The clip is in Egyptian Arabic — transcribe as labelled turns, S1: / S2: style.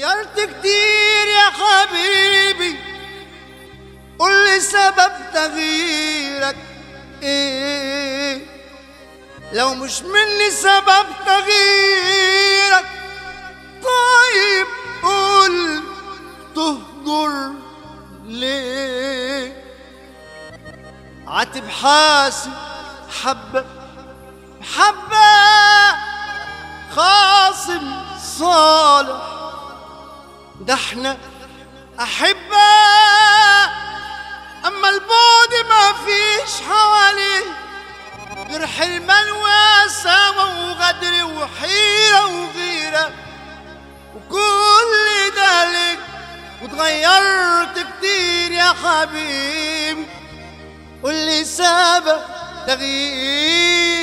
S1: غيرت كتير يا حبيبي قول لي سبب تغييرك ايه لو مش مني سبب تغييرك طيب قول تهجر ليه عاتب حاسب حبة حبة خاصم صالح ده احنا أحبة أما البعد ما فيش حواليه غير حرمان وسوا وغدر وحيرة وغيرة وكل ذلك وتغيرت كتير يا حبيب قول لي سبب تغيير